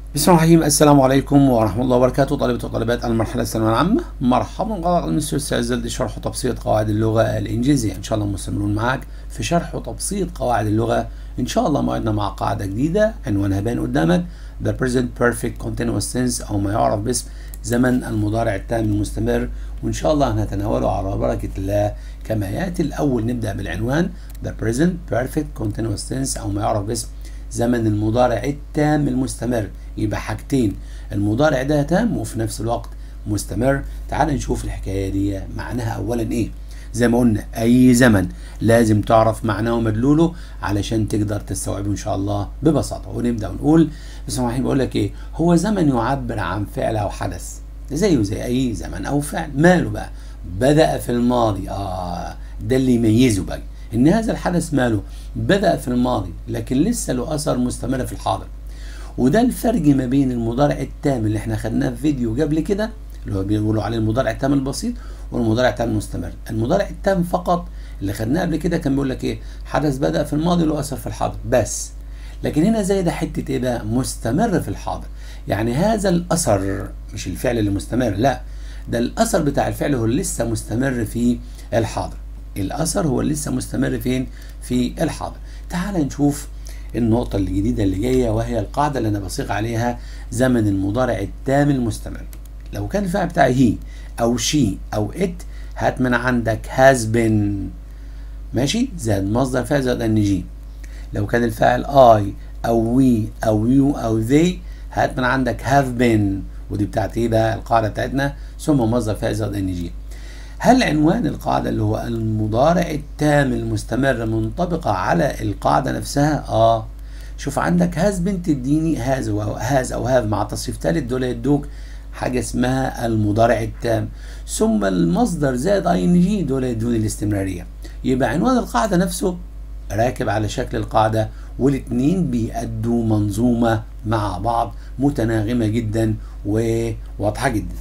بسم الله الرحمن الرحيم السلام عليكم ورحمة الله وبركاته طلبة وطالبات المرحلة الثانوية العامة مرحبا قناة المستر السعزل دي شرح وتبسيط قواعد اللغة الإنجليزية إن شاء الله مستمرون معاك في شرح وتبسيط قواعد اللغة إن شاء الله موعدنا مع قاعدة جديدة عنوانها باين قدامك The present perfect continuous tense أو ما يعرف باسم زمن المضارع التام المستمر وإن شاء الله هنتناوله على بركة الله كما يأتي الأول نبدأ بالعنوان The present perfect continuous tense أو ما يعرف باسم زمن المضارع التام المستمر يبقى حاجتين المضارع ده تام وفي نفس الوقت مستمر تعال نشوف الحكايه دي معناها اولا ايه زي ما قلنا اي زمن لازم تعرف معناه ومدلوله علشان تقدر تستوعبه ان شاء الله ببساطه ونبدا ونقول بسم الله الرحمن بقول لك ايه هو زمن يعبر عن فعل او حدث زيه زي اي زمن او فعل ماله بقى بدا في الماضي اه ده اللي يميزه بقى ان هذا الحدث ماله بدا في الماضي لكن لسه له اثر مستمر في الحاضر وده الفرق ما بين المضارع التام اللي احنا خدناه في فيديو قبل كده اللي هو بيقولوا عليه المضارع التام البسيط والمضارع التام المستمر المضارع التام فقط اللي خدناه قبل كده كان بيقول لك ايه حدث بدا في الماضي له اثر في الحاضر بس لكن هنا زي ده حته ايه بقى مستمر في الحاضر يعني هذا الاثر مش الفعل اللي مستمر لا ده الاثر بتاع الفعل هو اللي لسه مستمر في الحاضر الاثر هو اللي لسه مستمر فين في الحاضر تعال نشوف النقطة الجديدة اللي جاية وهي القاعدة اللي أنا بصيغ عليها زمن المضارع التام المستمر لو كان الفعل بتاعي هي أو شي أو إت هات من عندك has been ماشي زائد مصدر فعل زائد ان جي لو كان الفاعل I أو we أو you أو they هات من عندك have been ودي بتاعت ايه بقى القاعدة بتاعتنا ثم مصدر فعل زائد ان جي هل عنوان القاعدة اللي هو المضارع التام المستمر منطبقة على القاعدة نفسها؟ اه شوف عندك هاز بنت تديني هاز هاز او هاف مع تصريف ثالث دول يدوك حاجة اسمها المضارع التام ثم المصدر زائد اي ان جي دول يدوني الاستمرارية يبقى عنوان القاعدة نفسه راكب على شكل القاعدة والاثنين بيأدوا منظومة مع بعض متناغمة جدا وواضحة جدا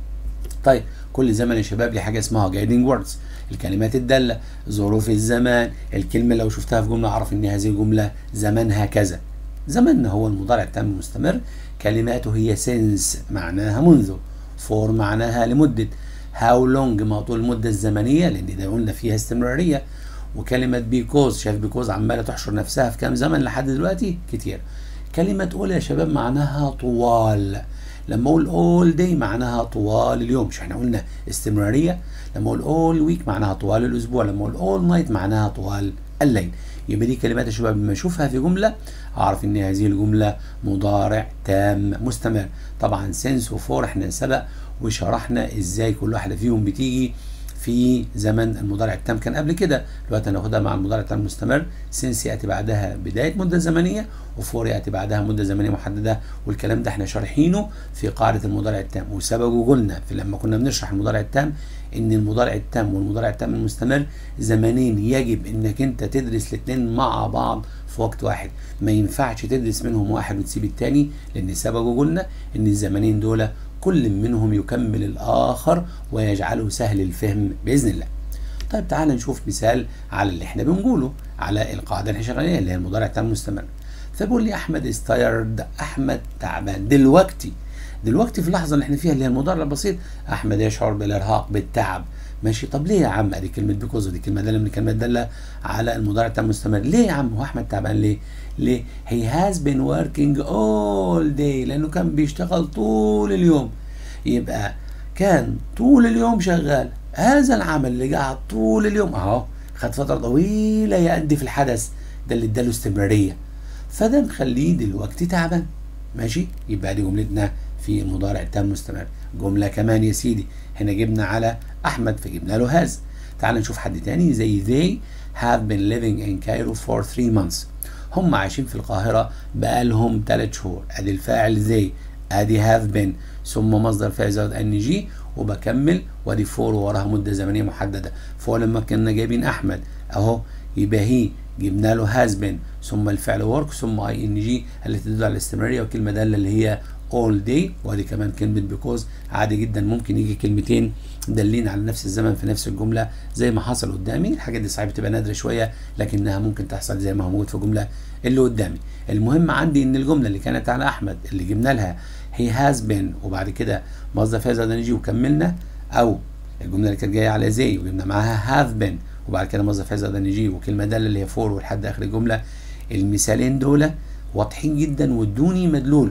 طيب كل زمن يا شباب ليه حاجه اسمها جايدنج ووردز الكلمات الداله ظروف الزمان الكلمه لو شفتها في جمله اعرف ان هذه الجمله زمنها كذا زمننا هو المضارع التام المستمر كلماته هي سينس معناها منذ فور معناها لمده هاو لونج ما طول المده الزمنيه لان ده قلنا فيها استمراريه وكلمه بيكوز شايف بيكوز عماله تحشر نفسها في كام زمن لحد دلوقتي كتير كلمه اولى يا شباب معناها طوال لما اقول all day معناها طوال اليوم مش احنا قلنا استمراريه لما اقول all week معناها طوال الاسبوع لما اقول all night معناها طوال الليل يبقى دي كلمات يا شباب لما اشوفها في جمله اعرف ان هذه الجمله مضارع تام مستمر طبعا سنس وفور احنا سبق وشرحنا ازاي كل واحده فيهم بتيجي في زمن المضارع التام كان قبل كده دلوقتي هناخدها مع المضارع التام المستمر سنس ياتي بعدها بدايه مده زمنيه وفور ياتي بعدها مده زمنيه محدده والكلام ده احنا شارحينه في قاعده المضارع التام وسبق قلنا في لما كنا بنشرح المضارع التام ان المضارع التام والمضارع التام المستمر زمنين يجب انك انت تدرس الاثنين مع بعض في وقت واحد ما ينفعش تدرس منهم واحد وتسيب الثاني لان سبق قلنا ان الزمنين دول كل منهم يكمل الآخر ويجعله سهل الفهم بإذن الله طيب تعال نشوف مثال على اللي احنا بنقوله على القاعدة اللي احنا شغالين اللي هي المضارع التام المستمر فبيقول لي أحمد استيرد أحمد تعبان دلوقتي دلوقتي في اللحظة اللي احنا فيها اللي هي المضارع البسيط أحمد يشعر بالإرهاق بالتعب ماشي طب ليه يا عم ادي كلمه بيكوز دي كلمه داله من الكلمات داله على المضارع التام المستمر ليه يا عم هو احمد تعبان ليه ليه هي هاز بين وركينج اول داي لانه كان بيشتغل طول اليوم يبقى كان طول اليوم شغال هذا العمل اللي قعد طول اليوم اهو خد فتره طويله يأدي في الحدث ده اللي اداله استمراريه فده مخليه دلوقتي تعبان ماشي يبقى دي جملتنا في المضارع التام المستمر جمله كمان يا سيدي هنا جبنا على احمد فجبنا له هاز تعال نشوف حد تاني زي they have been living in Cairo for three months هم عايشين في القاهرة بقالهم ثلاث شهور ادي الفاعل they ادي have been ثم مصدر فعل زائد ان جي وبكمل وادي فور وراها مده زمنيه محدده فهو لما كنا جايبين احمد اهو يبقى هي جبنا له هاز بين ثم الفعل ورك ثم اي ان جي التي تدل على الاستمراريه وكلمه داله اللي هي all day وادي كمان كلمة because عادي جدا ممكن يجي كلمتين دالين على نفس الزمن في نفس الجملة زي ما حصل قدامي الحاجات دي صحيح بتبقى نادرة شوية لكنها ممكن تحصل زي ما هو موجود في الجملة اللي قدامي المهم عندي ان الجملة اللي كانت على احمد اللي جبنا لها he has been وبعد كده مصدر فيها زائد نجي وكملنا او الجملة اللي كانت جاية على زي وجبنا معاها have been وبعد كده مصدر فيها زائد نجي وكلمة دالة اللي هي فور ولحد اخر الجملة المثالين دول واضحين جدا وادوني مدلول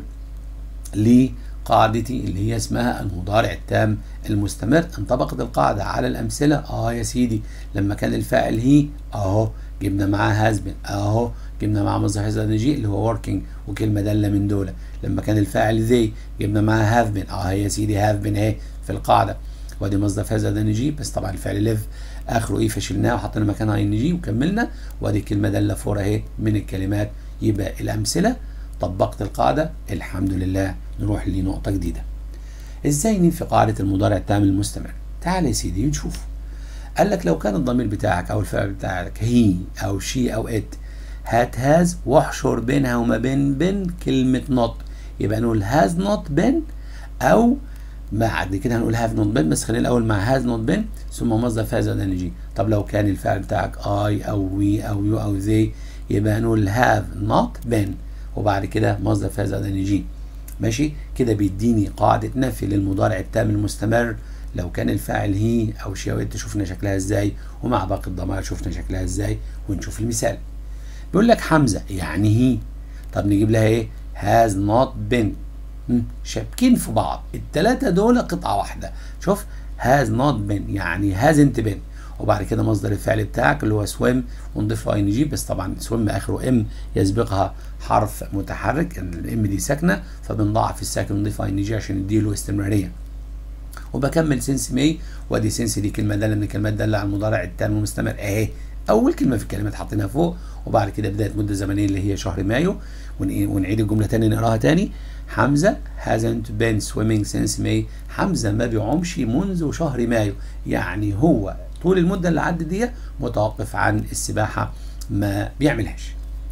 لقاعدتي اللي هي اسمها المضارع التام المستمر انطبقت القاعدة على الأمثلة اه يا سيدي لما كان الفاعل هي اهو جبنا معاه هازبن اهو جبنا معاه مصدر حزب نجي اللي هو working وكلمة دالة من دول لما كان الفاعل ذي جبنا معاه have been اه يا سيدي have been اهي في القاعدة وادي مصدر فاز ده نجي بس طبعا الفعل ليف اخره ايه فشلناه وحطينا مكانها اي نجي وكملنا وادي كلمة دالة فور اهي من الكلمات يبقى الأمثلة طبقت القاعدة الحمد لله نروح لنقطة جديدة ازاي ننفي قاعدة المضارع التام المستمر تعال يا سيدي نشوف قال لك لو كان الضمير بتاعك او الفعل بتاعك هي او شي او ات هات هاز واحشر بينها وما بين بين كلمة نوت يبقى نقول هاز نوت بين او بعد كده هنقول هاف نوت بين بس خلينا الاول مع هاز نوت بين ثم مصدر فاز ان جي طب لو كان الفعل بتاعك اي او وي او يو او ذي يبقى هنقول هاف نوت بين وبعد كده مصدر فاز ان جي ماشي كده بيديني قاعدة نفي للمضارع التام المستمر لو كان الفاعل هي او شيوت شفنا شكلها ازاي ومع باقي الضمائر شفنا شكلها ازاي ونشوف المثال بيقول لك حمزة يعني هي طب نجيب لها ايه has not been شابكين في بعض التلاتة دول قطعة واحدة شوف has not been يعني hasn't been وبعد كده مصدر الفعل بتاعك اللي هو swim ونضيف له ان جي بس طبعا swim اخره ام يسبقها حرف متحرك الام دي ساكنه فبنضاعف الساكن ونضيف ان جي عشان نديله استمراريه وبكمل سنس مي وادي سنس دي كلمه داله من الكلمات داله على المضارع التام المستمر اهي اول كلمه في الكلمات حاطينها فوق وبعد كده بدايه مده زمنيه اللي هي شهر مايو ونعيد الجمله تاني نقراها تاني حمزه hasn't been swimming since May حمزه ما بيعومش منذ شهر مايو يعني هو طول المده اللي عدت دي متوقف عن السباحه ما بيعملهاش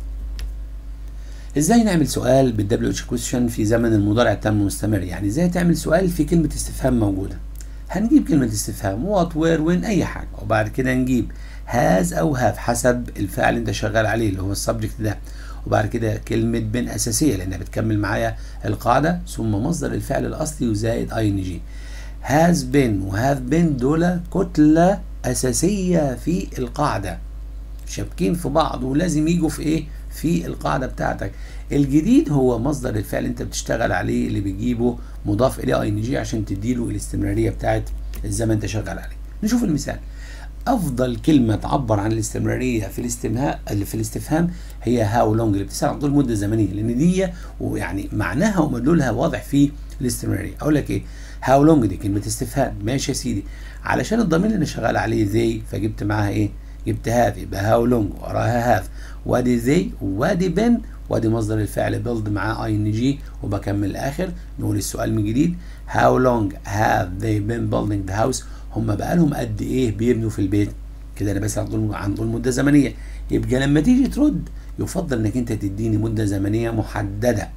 ازاي نعمل سؤال بالدبليو اتش كويشن في زمن المضارع التام المستمر يعني ازاي تعمل سؤال في كلمه استفهام موجوده هنجيب كلمه استفهام وات وير وين اي حاجه وبعد كده نجيب هاز او هاف حسب الفعل انت شغال عليه اللي هو السبجكت ده وبعد كده كلمة بن أساسية لأنها بتكمل معايا القاعدة ثم مصدر الفعل الأصلي وزائد اي ان جي هاز بين وهاف بين دول كتلة أساسية في القاعدة شابكين في بعض ولازم يجوا في إيه؟ في القاعدة بتاعتك الجديد هو مصدر الفعل انت بتشتغل عليه اللي بتجيبه مضاف اليه اي ان جي عشان تديله الاستمرارية بتاعت الزمن انت شغال عليه نشوف المثال افضل كلمه تعبر عن الاستمراريه في الاستمهاء اللي في الاستفهام هي هاو لونج اللي بتسال عن طول مده زمنيه لان دي ويعني معناها ومدلولها واضح في الاستمراريه اقول لك ايه هاو لونج دي كلمه استفهام ماشي يا سيدي علشان الضمير اللي انا شغال عليه ذي فجبت معاها ايه جبت هاف يبقى هاو لونج وراها هاف وادي ذي وادي بن وادي مصدر الفعل بيلد معاه اي ان جي وبكمل الاخر نقول السؤال من جديد هاو لونج هاف they been building the house هم بقالهم قد ايه بيبنوا في البيت كده انا بسال عن عن طول مده زمنيه يبقى لما تيجي ترد يفضل انك انت تديني مده زمنيه محدده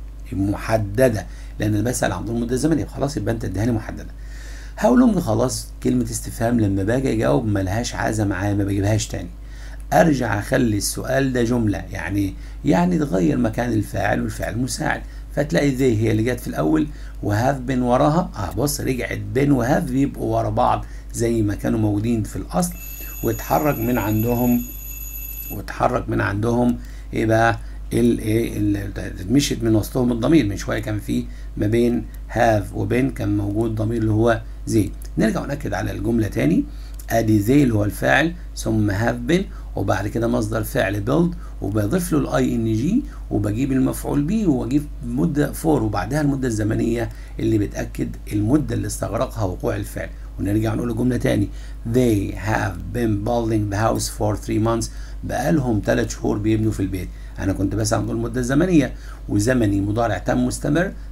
محدده لان انا بسال عن طول مده زمنيه خلاص يبقى انت اديهاني محدده هاو لونج خلاص كلمه استفهام لما باجي اجاوب ملهاش عازه معايا ما بجيبهاش تاني ارجع اخلي السؤال ده جمله يعني يعني تغير مكان الفاعل والفعل مساعد فتلاقي ذي هي اللي جت في الاول وهاف بين وراها اه بص رجعت بين وهاف بيبقوا ورا بعض زي ما كانوا موجودين في الاصل واتحرك من عندهم واتحرك من عندهم ايه بقى ايه مشيت من وسطهم الضمير من شويه كان في ما بين هاف وبين كان موجود ضمير اللي هو زي نرجع ونأكد على الجمله تاني ادي زي اللي هو الفاعل ثم هاف بين وبعد كده مصدر فعل بيلد وبضيف له الاي ان جي وبجيب المفعول به واجيب مده فور وبعدها المده الزمنيه اللي بتاكد المده اللي استغرقها وقوع الفعل ونرجع نقول الجمله تاني they have been building the house for three months بقالهم ثلاث شهور بيبنوا في البيت انا كنت بس عن المده الزمنيه وزمني مضارع تام مستمر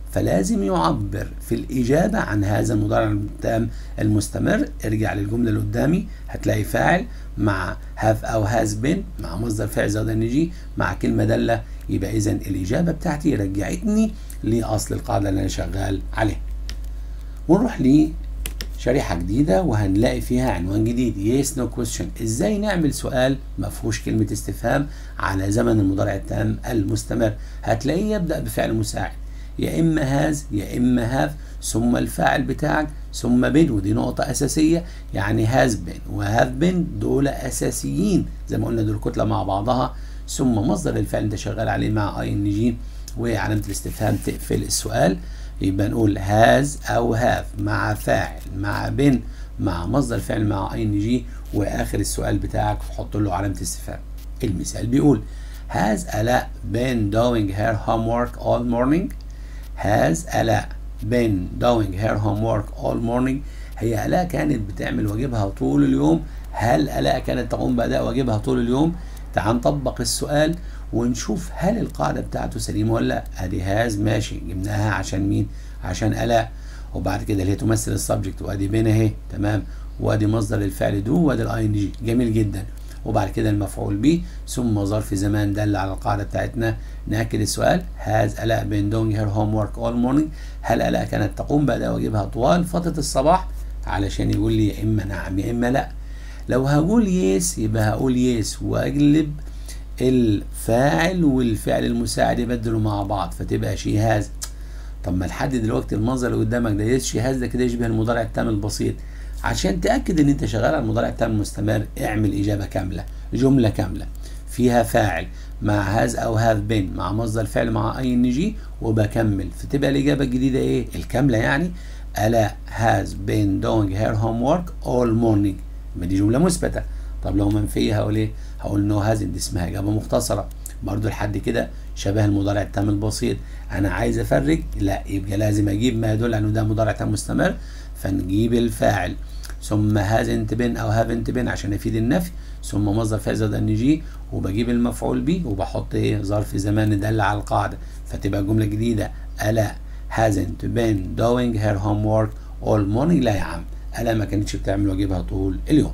فلازم يعبر في الإجابة عن هذا المضارع التام المستمر ارجع للجملة اللي قدامي هتلاقي فاعل مع have أو has been مع مصدر فعل زائد ان جي مع كلمة دالة يبقى إذا الإجابة بتاعتي رجعتني لأصل القاعدة اللي أنا شغال عليها ونروح لشريحة جديدة وهنلاقي فيها عنوان جديد yes no question ازاي نعمل سؤال ما فيهوش كلمة استفهام على زمن المضارع التام المستمر هتلاقيه يبدأ بفعل مساعد يا اما هاز يا اما هاف ثم الفاعل بتاعك ثم بين ودي نقطة أساسية يعني هاز بين وهاف بين دول أساسيين زي ما قلنا دول كتلة مع بعضها ثم مصدر الفعل أنت شغال عليه مع اي ان جي وعلامة الاستفهام تقفل السؤال يبقى نقول هاز أو هاف مع فاعل مع بين مع مصدر فعل مع اي ان جي واخر السؤال بتاعك تحط له علامة استفهام المثال بيقول Has Ala been doing her homework all morning? Has Ala been doing her homework all morning هي آلاء كانت بتعمل واجبها طول اليوم هل آلاء كانت تقوم بأداء واجبها طول اليوم تعال نطبق السؤال ونشوف هل القاعدة بتاعته سليمة ولا لا ادي هاز ماشي جبناها عشان مين عشان آلاء وبعد كده اللي هي تمثل السبجكت وادي بين اهي تمام وادي مصدر الفعل دو وادي الاي ان جي جميل جدا وبعد كده المفعول به ثم ظرف زمان دل على القاعده بتاعتنا ناكد السؤال هاز الاء been doing her homework all morning هل الاء كانت تقوم باداء واجبها طوال فتره الصباح علشان يقول لي يا اما نعم يا اما لا لو هقول يس يبقى هقول يس واجلب الفاعل والفعل المساعد يبدلوا مع بعض فتبقى شي هاز طب ما لحد دلوقتي المنظر اللي قدامك ده يس شي هاز ده كده يشبه المضارع التام البسيط عشان تاكد ان انت شغال على المضارع التام المستمر اعمل اجابه كامله جمله كامله فيها فاعل مع هاز او هاف بين مع مصدر الفعل مع اي ان جي وبكمل فتبقى الاجابه الجديده ايه الكامله يعني الا هاز بين دوينج هير هوم ورك اول مورنينج ما دي جمله مثبته طب لو منفيه هقول ايه هقول نو هاز دي اسمها اجابه مختصره برضو لحد كده شبه المضارع التام البسيط انا عايز افرج لا يبقى لازم اجيب ما يدل انه ده مضارع تام مستمر فنجيب الفاعل ثم هازنت بين او هافنت بين عشان يفيد النفي ثم مصدر فاعل زائد ان جي وبجيب المفعول به وبحط ايه ظرف زمان يدل على القاعده فتبقى جمله جديده الا hasn't been doing her homework all morning لا يا عم الا ما كانتش بتعمل واجبها طول اليوم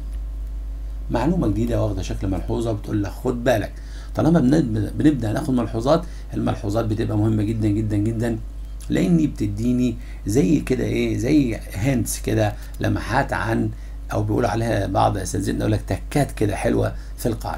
معلومه جديده واخده شكل ملحوظه بتقول لك خد بالك طالما بنبدا ناخد ملحوظات الملحوظات بتبقى مهمه جدا جدا جدا لاني بتديني زي كده ايه زي هنتس كده لمحات عن او بيقول عليها بعض اساتذتنا يقول لك تكات كده حلوه في القاعده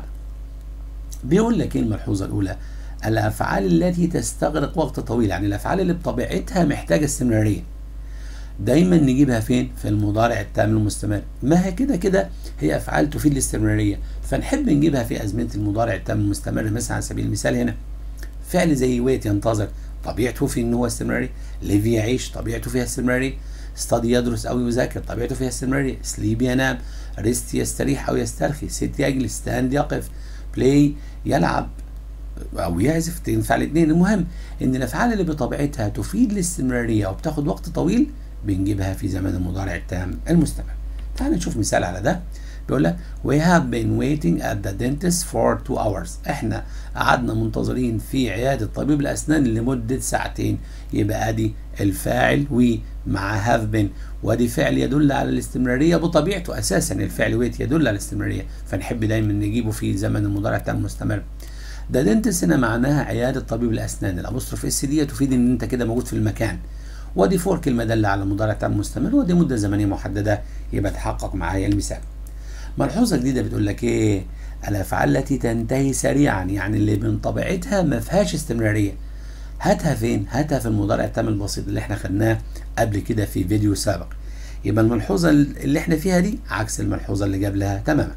بيقول لك ايه الملحوظه الاولى الافعال التي تستغرق وقت طويل يعني الافعال اللي بطبيعتها محتاجه استمراريه دايما نجيبها فين في المضارع التام المستمر ما هي كده كده هي افعال تفيد الاستمراريه فنحب نجيبها في ازمنه المضارع التام المستمر مثلا على سبيل المثال هنا فعل زي ويت ينتظر طبيعته في ان هو استمراري ليفي يعيش طبيعته فيها استمراري ستادي يدرس او يذاكر طبيعته فيها استمراري سليب ينام ريست يستريح او يسترخي ست يجلس ستاند يقف بلاي يلعب او يعزف تنفع الاثنين المهم ان الافعال اللي بطبيعتها تفيد الاستمراريه وبتاخد وقت طويل بنجيبها في زمن المضارع التام المستمر تعال نشوف مثال على ده بيقول لك we have been waiting at the dentist for two hours احنا قعدنا منتظرين في عيادة طبيب الأسنان لمدة ساعتين يبقى ادي الفاعل ومع have been وادي فعل يدل على الاستمرارية بطبيعته أساسا الفعل wait يدل على الاستمرارية فنحب دايما نجيبه في زمن المضارع التام المستمر ده دنتس هنا معناها عيادة طبيب الأسنان الأبوستروف اس دي تفيد إن أنت كده موجود في المكان ودي فور كلمة دالة على مضارع تام مستمر ودي مدة زمنية محددة يبقى تحقق معايا المثال ملحوظة جديدة بتقول لك ايه الافعال التي تنتهي سريعا يعني اللي من طبيعتها ما فيهاش استمرارية هاتها فين هاتها في المضارع التام البسيط اللي احنا خدناه قبل كده في فيديو سابق يبقى الملحوظة اللي احنا فيها دي عكس الملحوظة اللي قبلها تماما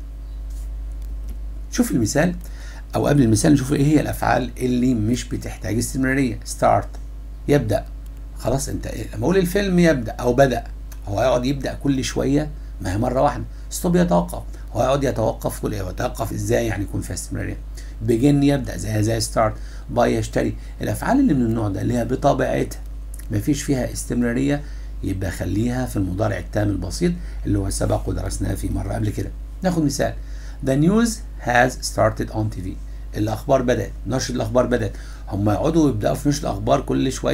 شوف المثال او قبل المثال نشوف ايه هي الافعال اللي مش بتحتاج استمرارية ستارت يبدأ خلاص انت إيه؟ لما اقول الفيلم يبدأ او بدأ هو يقعد يبدأ كل شوية ما هي مرة واحدة ستوب يتوقف هو يقعد يتوقف كل يتوقف ازاي يعني يكون فيها استمراريه بيجن يبدا زي زي ستارت باي يشتري الافعال اللي من النوع ده اللي هي بطبيعتها ما فيش فيها استمراريه يبقى خليها في المضارع التام البسيط اللي هو سبق ودرسناه في مره قبل كده ناخد مثال The news has started on TV الاخبار بدات نشر الاخبار بدات هم يقعدوا يبداوا في نشر الاخبار كل شويه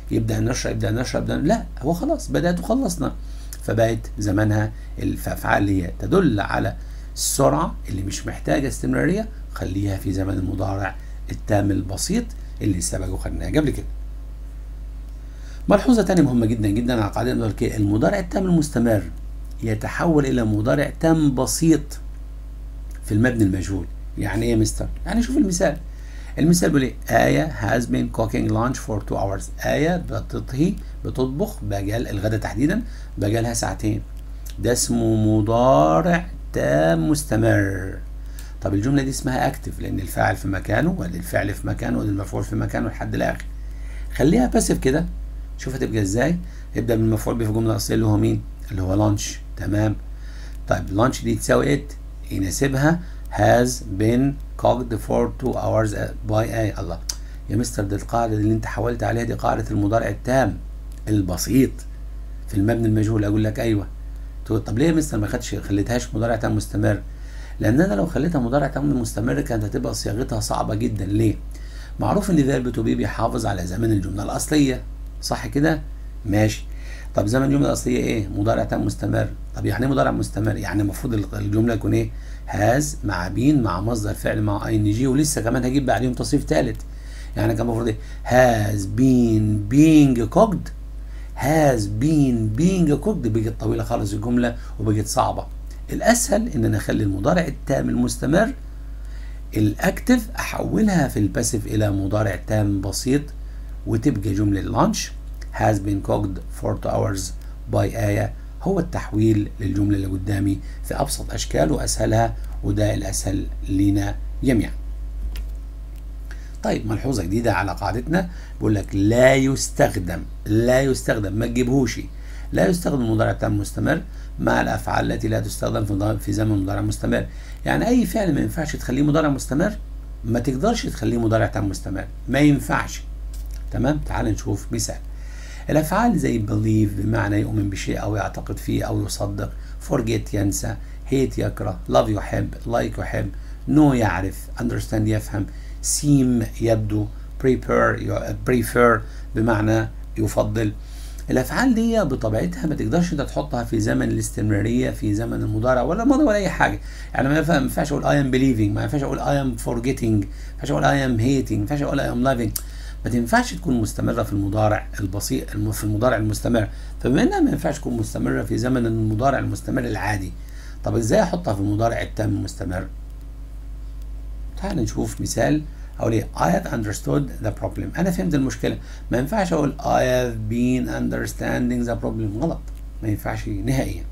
يبدا نشرب يبدا نشرب يبدأ لا هو خلاص بدات وخلصنا فبقت زمانها الافعال اللي هي تدل على السرعه اللي مش محتاجه استمراريه خليها في زمن المضارع التام البسيط اللي سبق وخدناه قبل كده ملحوظة تانية مهمة جدا جدا على قاعدة الأمريكية المضارع التام المستمر يتحول إلى مضارع تام بسيط في المبني المجهول يعني إيه يا مستر؟ يعني شوف المثال المثال بيقول إيه؟ آية has been cooking lunch for two hours آية بتطهي بتطبخ بقال الغداء تحديدا بقالها ساعتين ده اسمه مضارع تام مستمر طب الجملة دي اسمها اكتف لأن الفاعل في مكانه ولا الفعل في مكانه ولا المفعول في مكانه لحد الآخر خليها باسف كده شوف هتبقى ازاي يبدا من المفعول به في الجمله الاصليه اللي هو مين اللي هو لانش تمام طيب لانش دي تساوي ات يناسبها has been cooked for two hours by a الله يا مستر دي القاعده اللي انت حولت عليها دي قاعده المضارع التام البسيط في المبني المجهول اقول لك ايوه تقول طب ليه يا مستر ما خدش خليتهاش مضارع تام مستمر لان انا لو خليتها مضارع تام مستمر كانت هتبقى صياغتها صعبه جدا ليه معروف ان فيرب تو بي بيحافظ على زمن الجمله الاصليه صح كده ماشي طب زمن الجمله الاصليه ايه مضارع تام مستمر طب يعني ايه مضارع مستمر يعني المفروض الجمله تكون ايه هاز مع بين مع مصدر فعل مع اي ان جي ولسه كمان هجيب بعديهم تصريف ثالث يعني كان المفروض ايه هاز بين بينج كوكد هاز بين بينج كوكد بقت طويله خالص الجمله وبقت صعبه الاسهل ان انا اخلي المضارع التام المستمر الاكتف احولها في الباسيف الى مضارع تام بسيط وتبقى جملة لانش has been cooked for two hours by آية هو التحويل للجملة اللي قدامي في أبسط أشكال وأسهلها وده الأسهل لينا جميعا طيب ملحوظة جديدة على قاعدتنا بيقول لك لا يستخدم لا يستخدم ما تجيبهوش لا يستخدم المضارع التام مستمر مع الأفعال التي لا تستخدم في في زمن مضارع مستمر يعني أي فعل ما ينفعش تخليه مضارع مستمر ما تقدرش تخليه مضارع تام مستمر ما ينفعش تمام تعال نشوف مثال الافعال زي believe بمعنى يؤمن بشيء او يعتقد فيه او يصدق forget ينسى hate يكره love يحب like يحب know يعرف understand يفهم seem يبدو prepare prefer بمعنى يفضل الافعال دي بطبيعتها ما تقدرش انت تحطها في زمن الاستمراريه في زمن المضارع ولا الماضي ولا اي حاجه يعني ما ينفعش اقول I am believing ما ينفعش اقول I am forgetting ما ينفعش اقول I am hating ما ينفعش اقول I am loving ما تنفعش تكون مستمرة في المضارع البسيط في المضارع المستمر فبما انها ما ينفعش تكون مستمرة في زمن المضارع المستمر العادي طب ازاي احطها في المضارع التام المستمر تعال نشوف مثال اقول ايه I have understood the problem انا فهمت المشكلة ما ينفعش اقول I have been understanding the problem غلط ما ينفعش نهائيا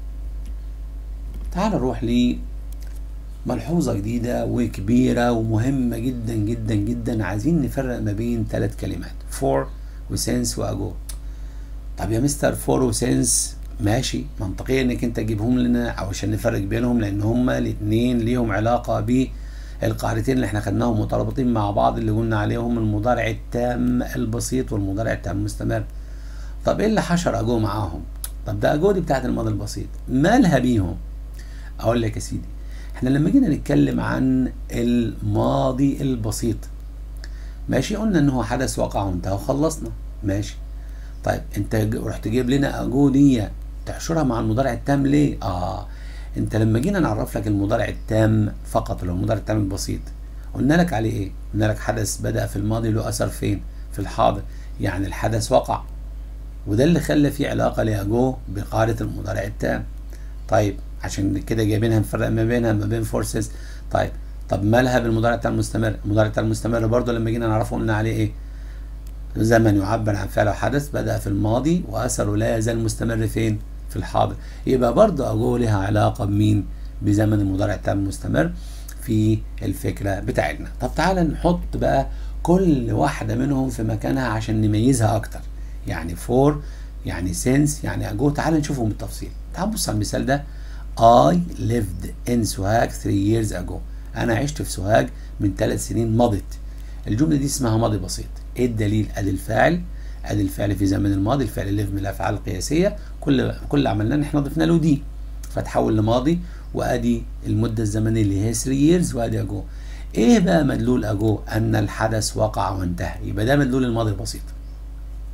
تعال نروح ل ملحوظة جديدة وكبيرة ومهمة جدا جدا جدا عايزين نفرق ما بين ثلاث كلمات فور وسنس واجو طب يا مستر فور وسنس ماشي منطقيا انك انت تجيبهم لنا او عشان نفرق بينهم لان هما الاثنين ليهم علاقة بالقاعدتين اللي احنا خدناهم مترابطين مع بعض اللي قلنا عليهم المضارع التام البسيط والمضارع التام المستمر طب ايه اللي حشر اجو معاهم طب ده اجو دي بتاعت الماضي البسيط مالها بيهم اقول لك يا سيدي احنا لما جينا نتكلم عن الماضي البسيط ماشي قلنا ان هو حدث وقع وانتهى وخلصنا ماشي طيب انت رحت جايب لنا اجودية تحشرها مع المضارع التام ليه اه انت لما جينا نعرف لك المضارع التام فقط اللي هو المضارع التام البسيط قلنا لك عليه ايه قلنا لك حدث بدأ في الماضي له اثر فين في الحاضر يعني الحدث وقع وده اللي خلى فيه علاقة لأجو بقاعدة المضارع التام طيب عشان كده جايبينها نفرق ما بينها ما بين فورسز طيب طب مالها بالمضارع التام المستمر المضارع التام المستمر برضه لما جينا نعرفه قلنا عليه ايه زمن يعبر عن فعل او حدث بدأ في الماضي واثره لا يزال مستمر فين في الحاضر يبقى برضه اجو لها علاقه بمين بزمن المضارع التام المستمر في الفكره بتاعتنا طب تعالى نحط بقى كل واحده منهم في مكانها عشان نميزها اكتر يعني فور يعني سينس يعني اجو تعالى نشوفهم بالتفصيل تعال بص على المثال ده I lived in سوهاج 3 years ago أنا عشت في سوهاج من ثلاث سنين مضت الجملة دي اسمها ماضي بسيط إيه الدليل؟ أدي الفاعل أدي الفعل في زمن الماضي الفعل live من الأفعال القياسية كل كل اللي عملناه إن إحنا ضفنا له دي فتحول لماضي وأدي المدة الزمنية اللي هي 3 years وأدي أجو إيه بقى مدلول أجو؟ أن الحدث وقع وانتهى يبقى ده مدلول الماضي البسيط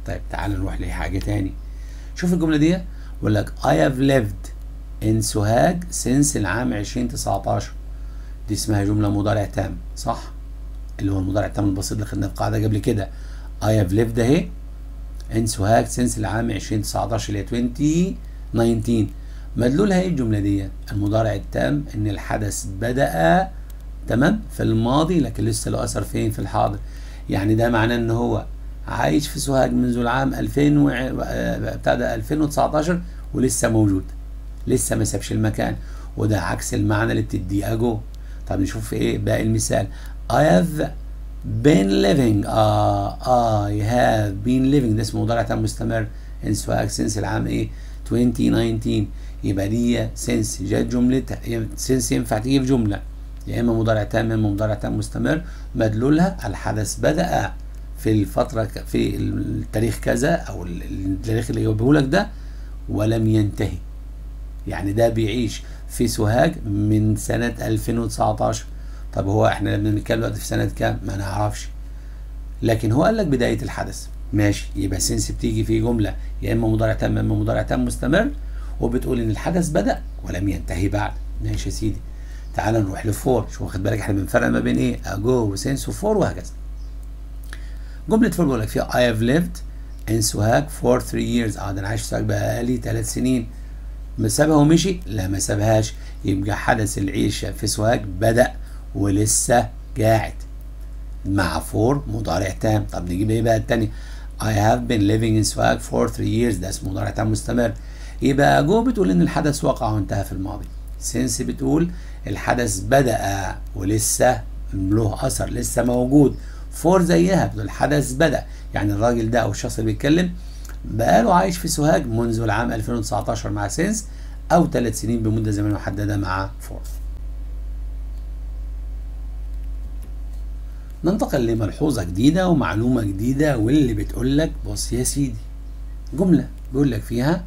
طيب تعال نروح لحاجة تاني شوف الجملة دي بيقول لك I have lived in سوهاج since العام 2019 دي اسمها جملة مضارع تام صح اللي هو المضارع التام البسيط اللي خدناه في قاعدة قبل كده I have lived اهي in سوهاج since العام 2019 اللي هي 2019 مدلولها ايه الجملة دي المضارع التام ان الحدث بدأ تمام في الماضي لكن لسه له اثر فين في الحاضر يعني ده معناه ان هو عايش في سوهاج منذ العام 2000 و... بتاع ده 2019 ولسه موجود لسه ما سابش المكان وده عكس المعنى اللي بتديه اجو طب نشوف ايه باقي المثال I have been living آه I have been living ده اسمه مضارع تام مستمر in سوهاج since العام ايه 2019 يبقى دي since جت جملتها since ينفع تيجي في جمله يا اما مضارع تام يا اما مضارع تام مستمر مدلولها الحدث بدأ في الفترة في التاريخ كذا او التاريخ اللي جاوبه لك ده ولم ينتهي يعني ده بيعيش في سوهاج من سنة 2019 طب هو احنا لما بنتكلم دلوقتي في سنة كام ما نعرفش لكن هو قال لك بداية الحدث ماشي يبقى سنس بتيجي في جملة يا اما مضارع تام يا اما مضارع تام مستمر وبتقول ان الحدث بدأ ولم ينتهي بعد ماشي يا سيدي تعال نروح لفور شو واخد بالك احنا بنفرق ما بين ايه اجو وسنس وفور وهكذا جملة فور بيقول لك فيها I have lived in سوهاج for 3 years اه ده انا عايش في سوهاج بقالي 3 سنين ما سابها ومشي لا ما سابهاش يبقى حدث العيشة في سوهاج بدأ ولسه قاعد مع فور مضارع تام طب نجيب ايه بقى التاني I have been living in سوهاج for 3 years ده اسمه مضارع تام مستمر يبقى جو بتقول ان الحدث وقع وانتهى في الماضي سينس بتقول الحدث بدأ ولسه له أثر لسه موجود فور زيها بتقول الحدث بدأ يعني الراجل ده أو الشخص اللي بيتكلم بقاله عايش في سوهاج منذ العام 2019 مع سينس أو ثلاث سنين بمدة زمنية محددة مع فور ننتقل لملحوظة جديدة ومعلومة جديدة واللي بتقول لك بص يا سيدي جملة بيقول لك فيها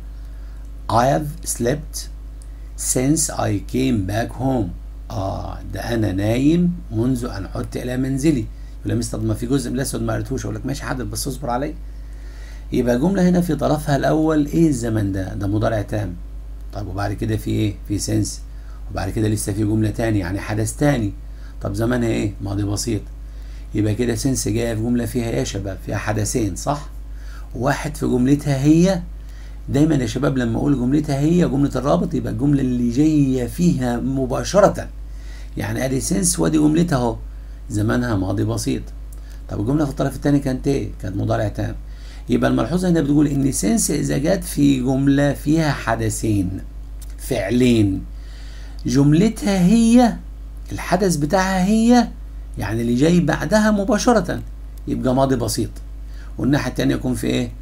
I have slept since I came back home اه ده انا نايم منذ ان عدت الى منزلي يقول مستر ما في جزء من الاسود ما قريتوش اقول لك ماشي حاضر بس اصبر عليا يبقى جمله هنا في طرفها الاول ايه الزمن ده ده مضارع تام طب وبعد كده في ايه في سنس وبعد كده لسه في جمله تاني يعني حدث تاني طب زمانها ايه ماضي بسيط يبقى كده سنس جايه في جمله فيها ايه يا شباب فيها حدثين صح واحد في جملتها هي دايما يا شباب لما اقول جملتها هي جمله الرابط يبقى الجمله اللي جايه فيها مباشره يعني ادي سنس وادي جملتها اهو زمانها ماضي بسيط طب الجمله في الطرف الثاني كانت ايه كانت مضارع تام يبقى الملحوظه هنا بتقول ان سنس اذا جت في جمله فيها حدثين فعلين جملتها هي الحدث بتاعها هي يعني اللي جاي بعدها مباشره يبقى ماضي بسيط والناحيه الثانيه يكون في ايه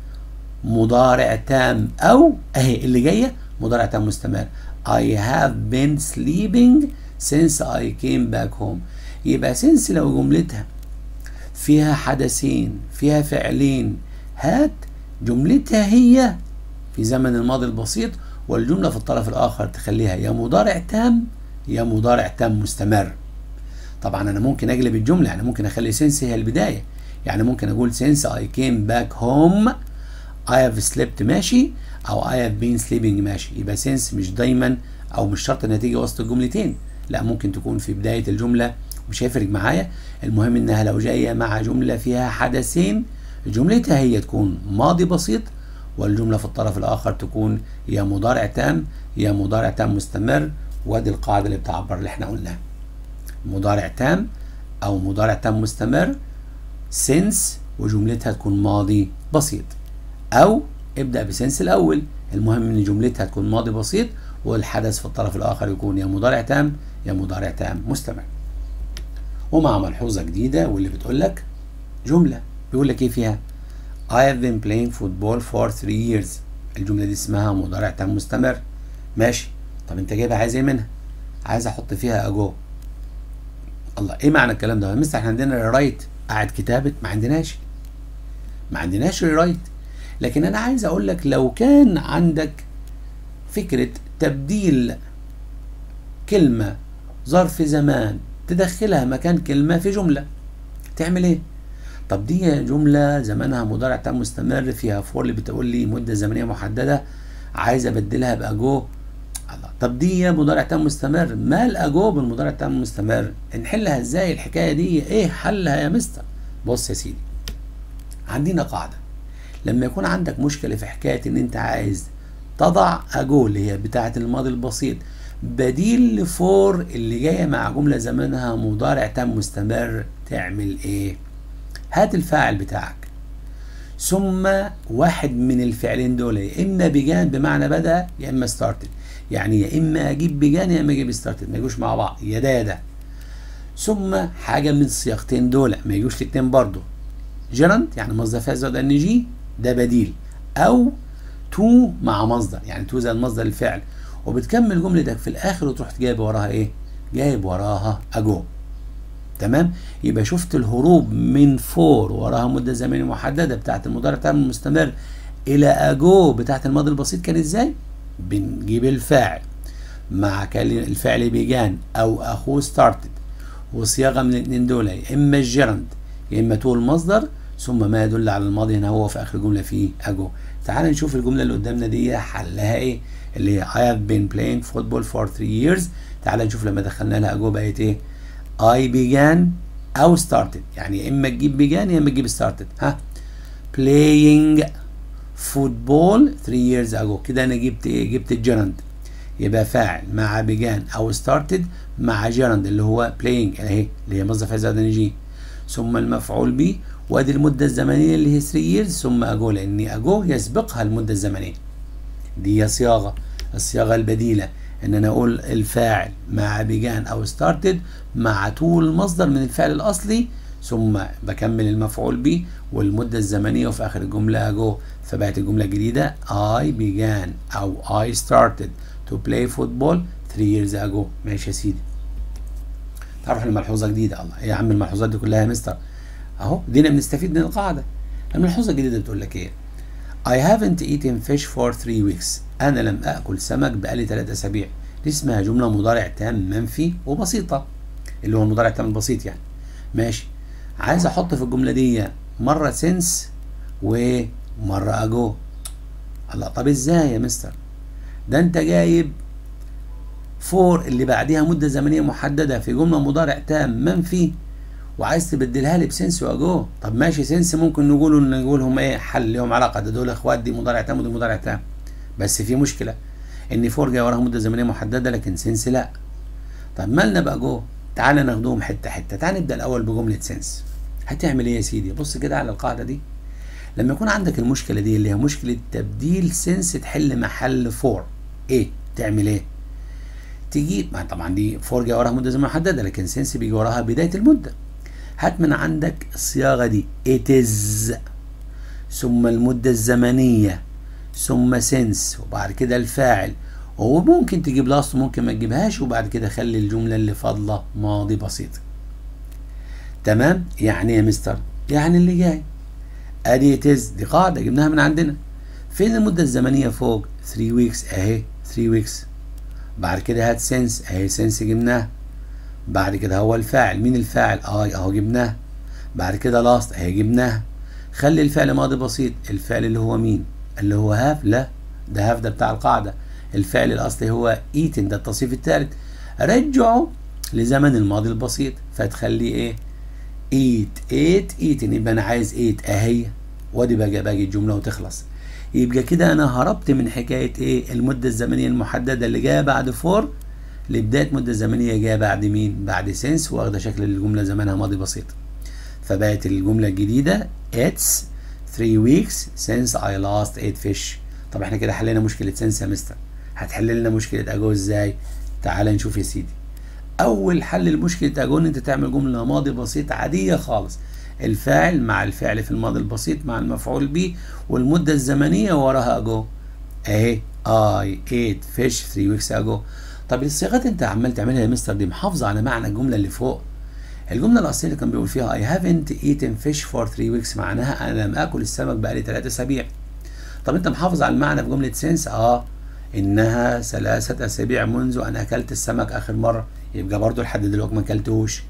مضارع تام او اهي اللي جايه مضارع تام مستمر I have been sleeping since I came back home يبقى since لو جملتها فيها حدثين فيها فعلين هات جملتها هي في زمن الماضي البسيط والجملة في الطرف الآخر تخليها يا مضارع تام يا مضارع تام مستمر طبعا أنا ممكن أقلب الجملة يعني ممكن أخلي since هي البداية يعني ممكن أقول since I came back home I have slept ماشي او I have been sleeping ماشي يبقى since مش دايما او مش شرط انها تيجي وسط الجملتين لا ممكن تكون في بداية الجملة مش هيفرق معايا المهم انها لو جاية مع جملة فيها حدثين جملتها هي تكون ماضي بسيط والجملة في الطرف الآخر تكون يا مضارع تام يا مضارع تام مستمر وادي القاعدة اللي بتعبر اللي احنا قلناها مضارع تام أو مضارع تام مستمر since وجملتها تكون ماضي بسيط أو ابدأ بسنس الأول المهم إن جملتها تكون ماضي بسيط والحدث في الطرف الآخر يكون يا مضارع تام يا مضارع تام مستمر ومع ملحوظة جديدة واللي بتقول لك جملة بيقول لك إيه فيها I have been playing football for three years الجملة دي اسمها مضارع تام مستمر ماشي طب انت جايبها عايز ايه منها عايز احط فيها اجو الله ايه معنى الكلام ده مستر احنا عندنا ريرايت قاعد كتابة ما عندناش ما عندناش ريرايت لكن انا عايز اقول لك لو كان عندك فكرة تبديل كلمة ظرف زمان تدخلها مكان كلمة في جملة تعمل ايه طب دي جملة زمانها مضارع تام مستمر فيها فور اللي بتقول لي مدة زمنية محددة عايز ابدلها باجو الله طب دي مضارع تام مستمر مال اجو بالمضارع تام مستمر نحلها ازاي الحكاية دي ايه حلها يا مستر بص يا سيدي عندنا قاعدة لما يكون عندك مشكلة في حكاية ان انت عايز تضع اجو اللي هي بتاعة الماضي البسيط بديل لفور اللي جاية مع جملة زمانها مضارع تام مستمر تعمل ايه هات الفاعل بتاعك ثم واحد من الفعلين دول يا اما بجان بمعنى بدا يا اما ستارتد يعني يا اما اجيب بجان يا اما اجيب ستارتد ما يجوش مع بعض يا ده يا ده ثم حاجه من السياقتين دول ما يجوش الاثنين برضه جيرانت يعني مصدر فاز زائد ان جي ده بديل او تو مع مصدر يعني تو زائد مصدر الفعل وبتكمل جملتك في الاخر وتروح جايب وراها ايه جايب وراها اجو تمام يبقى شفت الهروب من فور وراها مده زمنيه محدده بتاعت المضارع التام المستمر الى اجو بتاعت الماضي البسيط كان ازاي بنجيب الفاعل مع كلمة الفعل بيجان او اخوه ستارتد وصياغه من الاثنين دول يا اما الجيرند يا اما تو المصدر ثم ما يدل على الماضي هنا هو في اخر الجمله فيه اجو تعال نشوف الجمله اللي قدامنا دي حلها ايه اللي هي I have been playing football for three years تعال نشوف لما دخلنا لها اجو بقت ايه I began او started يعني يا اما تجيب began يا اما تجيب started ها playing football 3 years ago كده انا جبت ايه جبت الجيرند يبقى فاعل مع began او started مع جيرند اللي هو playing اهي اللي هي مصدر فاعل زائد جي ثم المفعول به وادي المده الزمنيه اللي هي 3 years ثم اجو لان اجو يسبقها المده الزمنيه دي هي صياغه الصياغه البديله ان انا اقول الفاعل مع بيجان او ستارتد مع طول المصدر من الفعل الاصلي ثم بكمل المفعول به والمدة الزمنية وفي آخر الجملة أجو فبقت الجملة الجديدة I began أو I started to play football 3 years ago ماشي يا سيدي تعرف الملحوظة جديدة الله إيه يا عم الملحوظات دي كلها يا مستر أهو دينا بنستفيد من القاعدة الملحوظة الجديدة بتقول لك إيه I haven't eaten fish for 3 weeks أنا لم أكل سمك بقالي 3 أسابيع دي اسمها جملة مضارع تام منفي وبسيطة اللي هو المضارع التام البسيط يعني ماشي عايز أحط في الجملة دي مرة سنس ومرة أجو الله طب إزاي يا مستر ده أنت جايب فور اللي بعديها مدة زمنية محددة في جملة مضارع تام منفي وعايز تبدلها لي بسنس واجو طب ماشي سنس ممكن نقول نقولهم ايه حل لهم علاقه ده دول اخوات دي مضارع تام ودي مضارع تام بس في مشكله ان فور جاي وراها مده زمنيه محدده لكن سنس لا طب مالنا بقى جو تعال ناخدهم حته حته تعال نبدا الاول بجمله سنس هتعمل ايه يا سيدي بص كده على القاعده دي لما يكون عندك المشكله دي اللي هي مشكله تبديل سنس تحل محل فور ايه تعمل ايه تجيب ما طبعا دي فور جاي وراها مده زمنيه محدده لكن سنس بيجي وراها بدايه المده هات من عندك الصياغة دي it is ثم المدة الزمنية ثم سنس وبعد كده الفاعل وممكن تجيب لاست وممكن ما تجيبهاش وبعد كده خلي الجملة اللي فاضلة ماضي بسيط تمام يعني يا مستر يعني اللي جاي ادي it is دي قاعدة جبناها من عندنا فين المدة الزمنية فوق 3 weeks اهي 3 weeks بعد كده هات سنس اهي سنس جبناها بعد كده هو الفاعل مين الفاعل اي اهو جبناه بعد كده لاست اهي جبناها خلي الفعل ماضي بسيط الفعل اللي هو مين اللي هو هاف لا ده هاف ده بتاع القاعدة الفعل الاصلي هو ايتن ده التصريف الثالث رجعه لزمن الماضي البسيط فتخليه ايه ايت ايت ايتن يبقى انا عايز ايت اهي وادي بقى باجي الجمله وتخلص يبقى كده انا هربت من حكايه ايه المده الزمنيه المحدده اللي جايه بعد فور لبدايه مده زمنيه جايه بعد مين بعد سنس واخده شكل الجمله زمانها ماضي بسيط فبقت الجمله الجديده it's 3 weeks since I last ate fish طب احنا كده حلينا مشكله سنس يا مستر هتحل لنا مشكله اجو ازاي تعال نشوف يا سيدي اول حل لمشكله اجو ان انت تعمل جمله ماضي بسيط عاديه خالص الفاعل مع الفعل في الماضي البسيط مع المفعول به والمده الزمنيه وراها اجو اهي I ate fish 3 weeks ago طب الصيغات انت عمال تعملها يا مستر دي محافظه على معنى الجمله اللي فوق الجمله الاصليه اللي كان بيقول فيها I haven't eaten fish for 3 weeks معناها انا لم اكل السمك بقالي 3 اسابيع طب انت محافظ على المعنى في جمله سنس اه انها ثلاثه اسابيع منذ ان اكلت السمك اخر مره يبقى برضو لحد دلوقتي ما اكلتهوش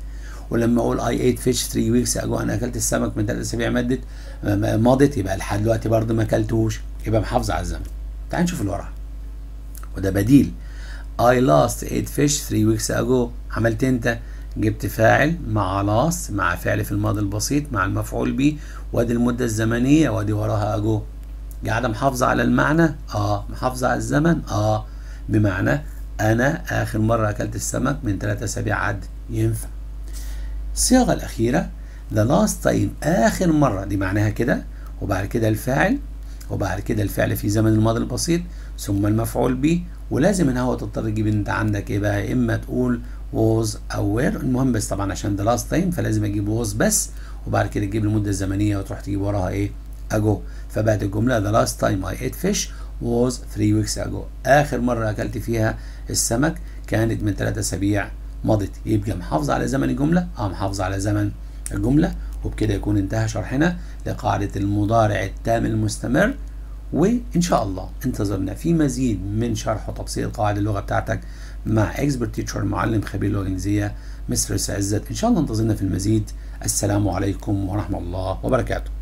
ولما اقول اي ايت فيش 3 ويكس اجو انا اكلت السمك من ثلاث اسابيع مدت مضت يبقى لحد دلوقتي برضه ما اكلتوش يبقى محافظه على الزمن تعال نشوف اللي وراها وده بديل I lost ate fish 3 weeks ago عملت انت جبت فاعل مع لاست مع فعل في الماضي البسيط مع المفعول به وادي المدة الزمنية وادي وراها اجو قاعدة محافظة على المعنى اه محافظة على الزمن اه بمعنى انا اخر مرة اكلت السمك من ثلاثة اسابيع عد ينفع الصياغة الاخيرة the last time اخر مرة دي معناها كده وبعد كده الفاعل وبعد كده الفعل في زمن الماضي البسيط ثم المفعول به ولازم هنا هو تضطر تجيب انت عندك ايه بقى اما تقول was او were المهم بس طبعا عشان the last time فلازم اجيب was بس وبعد كده تجيب المده الزمنيه وتروح تجيب وراها ايه ago فبقت الجمله the last time I ate fish was 3 weeks ago اخر مره اكلت فيها السمك كانت من 3 اسابيع مضت يبقى محافظه على زمن الجمله اه محافظه على زمن الجمله وبكده يكون انتهى شرحنا لقاعده المضارع التام المستمر وان شاء الله انتظرنا في مزيد من شرح وتبسيط قواعد اللغه بتاعتك مع اكسبرت تيتشر معلم خبير اللغه الانجليزيه مستر عزت ان شاء الله انتظرنا في المزيد السلام عليكم ورحمه الله وبركاته